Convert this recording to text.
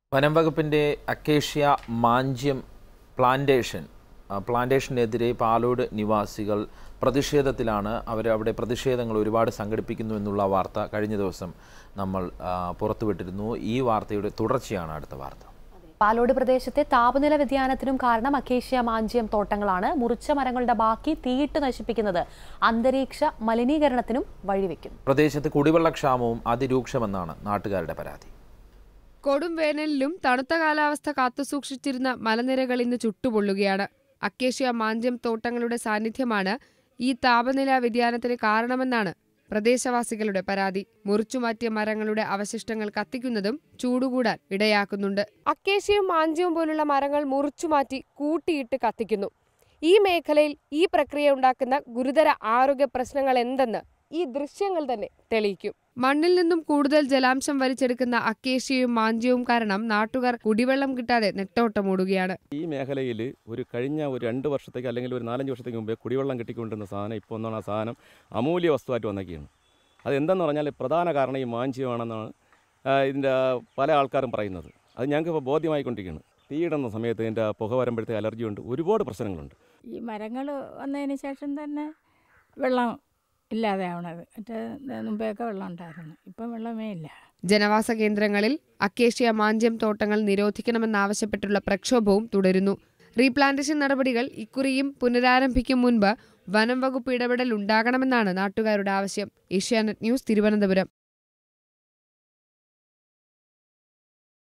വനം വകുപ്പിൻ്റെ acacia മാഞ്ച്യം plantation ആ, പ്ലാന്റേഷനെതിരെ പാലോട് നിവാസികൾ പ്രതിഷേധത്തിലാണ് അവർ അവിടെ പ്രതിഷേധങ്ങൾ ഒരുപാട് സംഘടിപ്പിക്കുന്നു എന്നുള്ള വാർത്ത കഴിഞ്ഞ ദിവസം നമ്മൾ ആ, പുറത്തുവിട്ടിരുന്നു ഈ വാർത്തയുടെ തുടർച്ചയാണ് അടുത്ത വാർത്ത പാലോട് പ്രദേശത്തെ താപനില വ്യതിയാനത്തിനും കാരണം അക്കേഷ്യ മാഞ്ചിയം തോട്ടങ്ങളാണ് മുറിച്ച മരങ്ങളുടെ ബാക്കി തീയിട്ട് നശിപ്പിക്കുന്നത് അന്തരീക്ഷ മലിനീകരണത്തിനും വഴിവെക്കുന്നു പ്രദേശത്ത് കുടിവെള്ളക്ഷാമവും അതിരൂക്ഷമെന്നാണ് നാട്ടുകാരുടെ പരാതി കൊടും വേനലിലും തണുത്ത കാലാവസ്ഥ കാത്തുസൂക്ഷിച്ചിരുന്ന മലനിരകൾ ഇന്ന് ചുട്ടുപൊള്ളുകയാണ് അക്കേഷ്യ മാഞ്ചം തോട്ടങ്ങളുടെ സാന്നിധ്യമാണ് ഈ താപനില വ്യതിയാനത്തിന് കാരണമെന്നാണ് പ്രദേശവാസികളുടെ പരാതി മുറിച്ചുമാറ്റിയ മരങ്ങളുടെ അവശിഷ്ടങ്ങൾ കത്തിക്കുന്നതും ചൂടുകൂടാൻ ഇടയാക്കുന്നുണ്ട് അക്കേഷ്യയും മാഞ്ചിയും പോലുള്ള മരങ്ങൾ മുറിച്ചുമാറ്റി കൂട്ടിയിട്ട് കത്തിക്കുന്നു ഈ മേഖലയിൽ ഈ പ്രക്രിയ ഉണ്ടാക്കുന്ന ഗുരുതര ആരോഗ്യ പ്രശ്നങ്ങൾ എന്തെന്ന് ഈ ദൃശ്യങ്ങൾ തന്നെ തെളിയിക്കും മണ്ണിൽ നിന്നും കൂടുതൽ ജലാംശം വലിച്ചെടുക്കുന്ന അക്കേഷ്യയും മാഞ്ചിയവും കാരണം നാട്ടുകാർ കുടിവെള്ളം കിട്ടാതെ നെട്ടോട്ടമോടുകയാണ് ഈ മേഖലയിൽ ഒരു കഴിഞ്ഞ ഒരു രണ്ട് വർഷത്തേക്ക് അല്ലെങ്കിൽ ഒരു നാലഞ്ച് വർഷത്തേക്ക് മുമ്പേ കുടിവെള്ളം കിട്ടിക്കൊണ്ടിരുന്ന സാധനം ഇപ്പോൾ ഒന്നാണ് ആ സാധനം അമൂല്യ വസ്തുവായിട്ട് വന്നൊക്കെയാണ് അതെന്തെന്ന് പറഞ്ഞാൽ പ്രധാന കാരണം ഈ മാഞ്ചിയമാണെന്നാണ് ആ, ഇതിൻ്റെ പല ആൾക്കാരും പറയുന്നത് അത് ഞങ്ങൾക്ക് ഇപ്പോൾ ബോധ്യമായിക്കൊണ്ടിരിക്കുകയാണ് തീയിടുന്ന സമയത്ത് ഇതിൻ്റെ പുക വരുമ്പോഴത്തെ അലർജി ഉണ്ട് ഒരുപാട് പ്രശ്നങ്ങളുണ്ട് ഈ മരങ്ങൾ വന്നതിന് ശേഷം തന്നെ വെള്ളം ഇല്ലാതെ ആവണത് മറ്റേ മുമ്പേയൊക്കെ വെള്ളം ഉണ്ടായിരുന്നു ഇപ്പം വെള്ളമേ ഇല്ല ജനവാസ കേന്ദ്രങ്ങളിൽ അക്കേഷ്യ മാഞ്ചിയം തോട്ടങ്ങൾ നിരോധിക്കണമെന്നാവശ്യപ്പെട്ടുള്ള പ്രക്ഷോഭവും തുടരുന്നു റീപ്ലാന്റേഷൻ നടപടികൾ ഇക്കുറിയും പുനരാരംഭിക്കും മുൻപ് വനം വകുപ്പ് ഇടപെടൽ ഉണ്ടാകണമെന്നാണ് നാട്ടുകാരുടെ ആവശ്യം ഏഷ്യാനെറ്റ് ന്യൂസ് തിരുവനന്തപുരം